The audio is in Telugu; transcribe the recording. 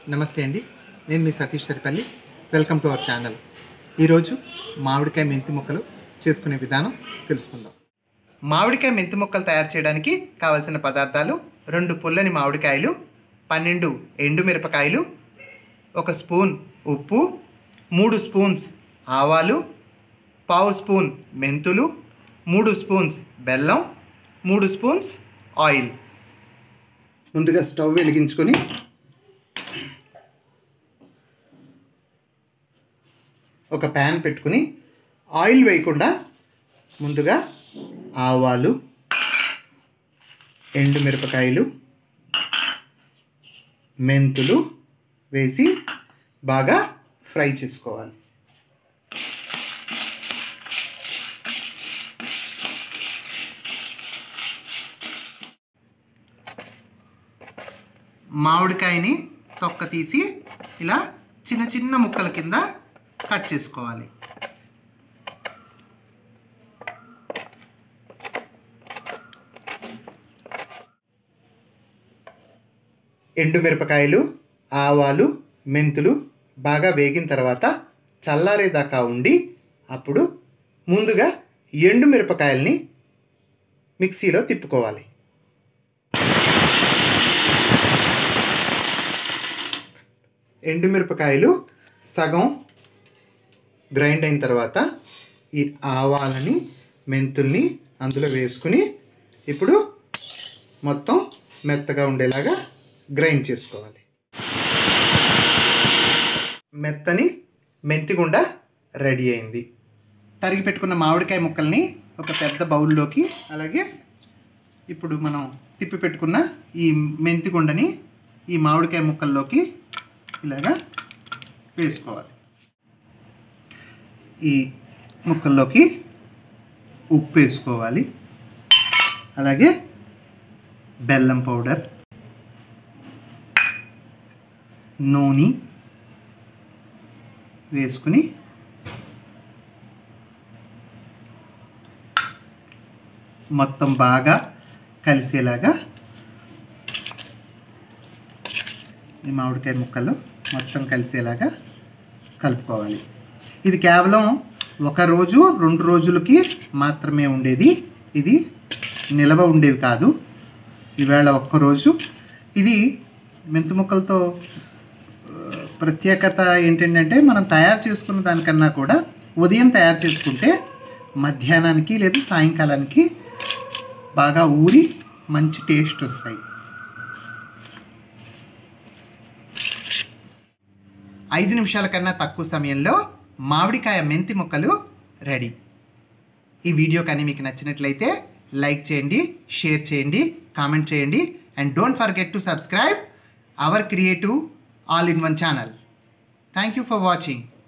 నమస్తే అండి నేను మీ Satish Saripalli welcome to our channel ఈరోజు మామిడికాయ మెంతి ముక్కలు చేసుకునే విధానం తెలుసుకుందాం మామిడికాయ మెంతి ముక్కలు తయారు చేయడానికి కావలసిన పదార్థాలు రెండు పుల్లని మామిడికాయలు పన్నెండు ఎండు మిరపకాయలు ఒక స్పూన్ ఉప్పు మూడు స్పూన్స్ ఆవాలు పావు స్పూన్ మెంతులు మూడు స్పూన్స్ బెల్లం మూడు స్పూన్స్ ఆయిల్ ముందుగా స్టవ్ వెలిగించుకొని ఒక ప్యాన్ పెట్టుకుని ఆయిల్ వేయకుండా ముందుగా ఆవాలు ఎండుమిరపకాయలు మెంతులు వేసి బాగా ఫ్రై చేసుకోవాలి మామిడికాయని తొక్క తీసి ఇలా చిన్న చిన్న ముక్కల కింద కట్ చేసుకోవాలి ఎండుమిరపకాయలు ఆవాలు మెంతులు బాగా వేగిన తర్వాత చల్లారేదాకా ఉండి అప్పుడు ముందుగా ఎండుమిరపకాయల్ని మిక్సీలో తిప్పుకోవాలి ఎండుమిరపకాయలు సగం గ్రైండ్ అయిన తర్వాత ఈ ఆవాలని మెంతుల్ని అందులో వేసుకుని ఇప్పుడు మొత్తం మెత్తగా ఉండేలాగా గ్రైండ్ చేసుకోవాలి మెత్తని మెంతిగుండ రెడీ అయింది తరిగి పెట్టుకున్న మామిడికాయ ముక్కల్ని ఒక పెద్ద బౌల్లోకి అలాగే ఇప్పుడు మనం తిప్పి పెట్టుకున్న ఈ మెంతిగుండని ఈ మామిడికాయ ముక్కల్లోకి ఇలాగా వేసుకోవాలి ఈ ముక్కల్లోకి ఉప్పు వేసుకోవాలి అలాగే బెల్లం పౌడర్ నూనె వేసుకుని మొత్తం బాగా కలిసేలాగా ఈ మామిడికాయ ముక్కలు మొత్తం కలిసేలాగా కలుపుకోవాలి ఇది కేవలం ఒక రోజు రెండు రోజులకి మాత్రమే ఉండేది ఇది నిలవ ఉండేవి కాదు ఈవేళ ఒక్కరోజు ఇది మెంతి ముక్కలతో ఆ, ప్రత్యేకత ఏంటంటే మనం తయారు చేసుకున్న దానికన్నా కూడా ఉదయం తయారు చేసుకుంటే మధ్యాహ్నానికి లేదా సాయంకాలానికి బాగా ఊరి మంచి టేస్ట్ వస్తాయి ఐదు నిమిషాల కన్నా తక్కువ సమయంలో మామిడికాయ మెంతి ముక్కలు రెడీ ఈ వీడియో కానీ మీకు నచ్చినట్లయితే లైక్ చేయండి షేర్ చేయండి కామెంట్ చేయండి and don't forget to subscribe our creative all in one channel thank you for watching